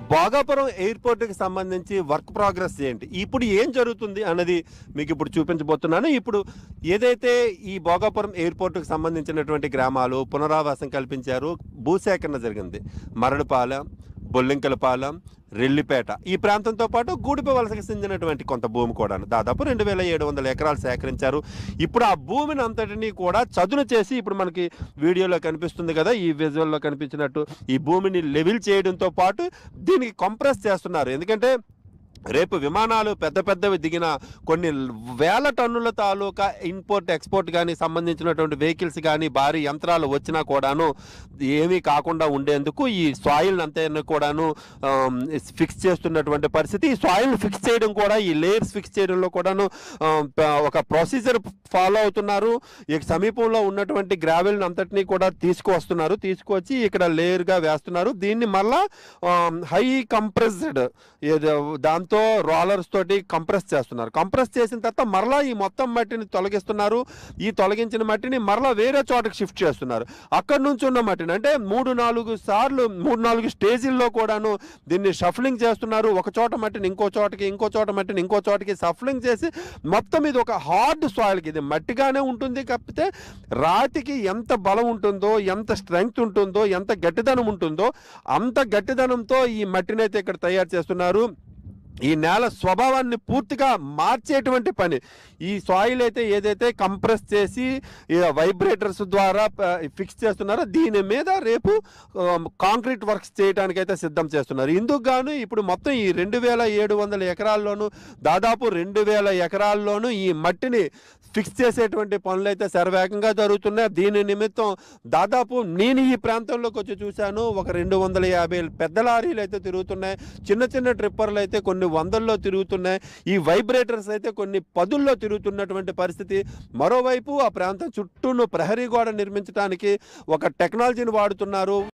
భోగాపురం ఎయిర్పోర్ట్కి సంబంధించి work progress ఏంటి ఇప్పుడు ఏం జరుగుతుంది అన్నది మీకు ఇప్పుడు చూపించబోతున్నాను ఇప్పుడు ఏదైతే ఈ భోగాపురం ఎయిర్పోర్ట్కి సంబంధించినటువంటి గ్రామాలు పునరావాసం కల్పించారు భూసేకరణ జరిగింది మరడుపాలెం బొల్లింకలపాలెం రెల్లిపేట ఈ ప్రాంతంతో పాటు గూడిప వలసకి చెందినటువంటి కొంత భూమి కూడా దాదాపు రెండు వేల ఏడు వందల ఎకరాలు సేకరించారు ఇప్పుడు ఆ భూమిని అంతటినీ కూడా చదును చేసి ఇప్పుడు మనకి వీడియోలో కనిపిస్తుంది కదా ఈ విజువల్లో కనిపించినట్టు ఈ భూమిని లెవెల్ చేయడంతో పాటు దీనికి కంప్రెస్ చేస్తున్నారు ఎందుకంటే రేపు విమానాలు పెద్ద పెద్దవి దిగిన కొన్ని వేల టన్నుల తాలూకా ఇంపోర్ట్ ఎక్స్పోర్ట్ కానీ సంబంధించినటువంటి వెహికల్స్ కానీ భారీ యంత్రాలు వచ్చినా కూడాను ఏమీ కాకుండా ఉండేందుకు ఈ సాయిల్ అంతా కూడాను ఫిక్స్ చేస్తున్నటువంటి పరిస్థితి ఈ సాయిల్ ఫిక్స్ చేయడం కూడా ఈ లేయర్స్ ఫిక్స్ చేయడంలో కూడాను ఆ, ప- ఒక ప్రొసీజర్ ఫాలో అవుతున్నారు ఈ సమీపంలో ఉన్నటువంటి గ్రావెల్ అంతటినీ కూడా తీసుకువస్తున్నారు తీసుకొచ్చి ఇక్కడ లేయర్గా వేస్తున్నారు దీన్ని మళ్ళా హై కంప్రెస్డ్ దాంతో రోలర్స్ తోటి కంప్రెస్ చేస్తున్నారు కంప్రెస్ చేసిన తర్వాత మరలా ఈ మొత్తం మట్టిని తొలగిస్తున్నారు ఈ తొలగించిన మట్టిని మరలా వేరే చోటకి షిఫ్ట్ చేస్తున్నారు అక్కడ నుంచి ఉన్న మట్టిని అంటే మూడు నాలుగు సార్లు మూడు నాలుగు స్టేజీల్లో కూడాను దీన్ని షఫ్లింగ్ చేస్తున్నారు ఒక చోట మట్టిని ఇంకో చోటకి ఇంకో చోట మట్టిని ఇంకో చోటకి షఫ్లింగ్ చేసి మొత్తం ఇది ఒక హార్డ్ సాయిల్కి ఇది మట్టిగానే ఉంటుంది కాకపోతే రాతికి ఎంత బలం ఉంటుందో ఎంత స్ట్రెంగ్త్ ఉంటుందో ఎంత గట్టిదనం ఉంటుందో అంత గట్టిదనంతో ఈ మట్టిని అయితే ఇక్కడ తయారు చేస్తున్నారు ఈ నేల స్వభావాన్ని పూర్తిగా మార్చేటువంటి పని ఈ సాయిల్ అయితే ఏదైతే కంప్రెస్ చేసి వైబ్రేటర్స్ ద్వారా ఫిక్స్ చేస్తున్నారో దీని మీద రేపు కాంక్రీట్ వర్క్స్ చేయడానికి అయితే సిద్ధం చేస్తున్నారు ఇందుకు గాను ఇప్పుడు మొత్తం ఈ రెండు వేల ఏడు వందల ఎకరాల్లోనూ దాదాపు రెండు వేల ఎకరాల్లోనూ ఈ మట్టిని ఫిక్స్ చేసేటువంటి పనులు అయితే శరవేగంగా జరుగుతున్నాయి దీని నిమిత్తం దాదాపు నేను ఈ ప్రాంతంలోకి వచ్చి చూశాను ఒక రెండు వందల యాభై పెద్ద లారీలు అయితే తిరుగుతున్నాయి చిన్న చిన్న ట్రిప్పర్లు అయితే కొన్ని వందల్లో తిరుగుతున్నాయి ఈ వైబ్రేటర్స్ అయితే కొన్ని పదుల్లో తిరుగుతున్నటువంటి పరిస్థితి మరోవైపు ఆ ప్రాంతం చుట్టూను ప్రహరీ గోడ నిర్మించడానికి ఒక టెక్నాలజీని వాడుతున్నారు